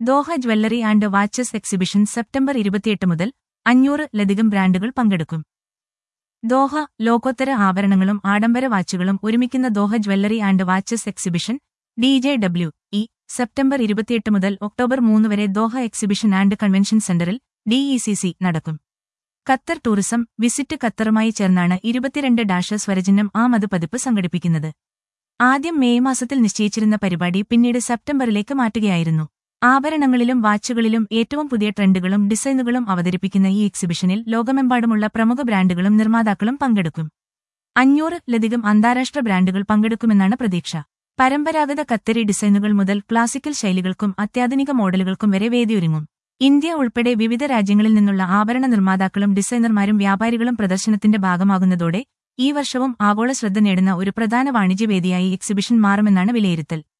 Doha jewellery and watches exhibition September ഇരുപത്തിയെട്ട് മുതൽ അഞ്ഞൂറ് ലധികം ബ്രാൻഡുകൾ പങ്കെടുക്കും ദോഹ ലോകോത്തര ആഭരണങ്ങളും ആഡംബര വാച്ചുകളും ഒരുമിക്കുന്ന Doha jewellery and watches exhibition D J W E September ഇരുപത്തിയെട്ട് മുതൽ ഒക്ടോബർ മൂന്ന് വരെ ദോഹ എക്സിബിഷൻ ആൻഡ് കൺവെൻഷൻ സെന്ററിൽ ഡിഇസിസി നടക്കും ഖത്തർ ടൂറിസം വിസിറ്റ് ഖത്തറുമായി ചേർന്നാണ് ഇരുപത്തിരണ്ട് ഡാഷ് സ്വരചിഹ്നം ആ മത് പതിപ്പ് സംഘടിപ്പിക്കുന്നത് ആദ്യം മെയ് മാസത്തിൽ നിശ്ചയിച്ചിരുന്ന പരിപാടി പിന്നീട് സെപ്റ്റംബറിലേക്ക് മാറ്റുകയായിരുന്നു ആഭരണങ്ങളിലും വാച്ചുകളിലും ഏറ്റവും പുതിയ ട്രെൻഡുകളും ഡിസൈനുകളും അവതരിപ്പിക്കുന്ന ഈ എക്സിബിഷനിൽ ലോകമെമ്പാടുമുള്ള പ്രമുഖ ബ്രാൻഡുകളും നിർമ്മാതാക്കളും പങ്കെടുക്കും അഞ്ഞൂറ് ലധികം അന്താരാഷ്ട്ര ബ്രാൻഡുകൾ പങ്കെടുക്കുമെന്നാണ് പ്രതീക്ഷ പരമ്പരാഗത കത്തരി ഡിസൈനുകൾ മുതൽ ക്ലാസിക്കൽ ശൈലികൾക്കും അത്യാധുനിക മോഡലുകൾക്കും വരെ വേദിയൊരുങ്ങും ഇന്ത്യ ഉൾപ്പെടെ വിവിധ രാജ്യങ്ങളിൽ നിന്നുള്ള ആഭരണ നിർമ്മാതാക്കളും ഡിസൈനർമാരും വ്യാപാരികളും പ്രദർശനത്തിന്റെ ഭാഗമാകുന്നതോടെ ഈ വർഷവും ആഗോള ശ്രദ്ധ നേടുന്ന ഒരു പ്രധാന വാണിജ്യവേദിയായി എക്സിബിഷൻ മാറുമെന്നാണ് വിലയിരുത്തൽ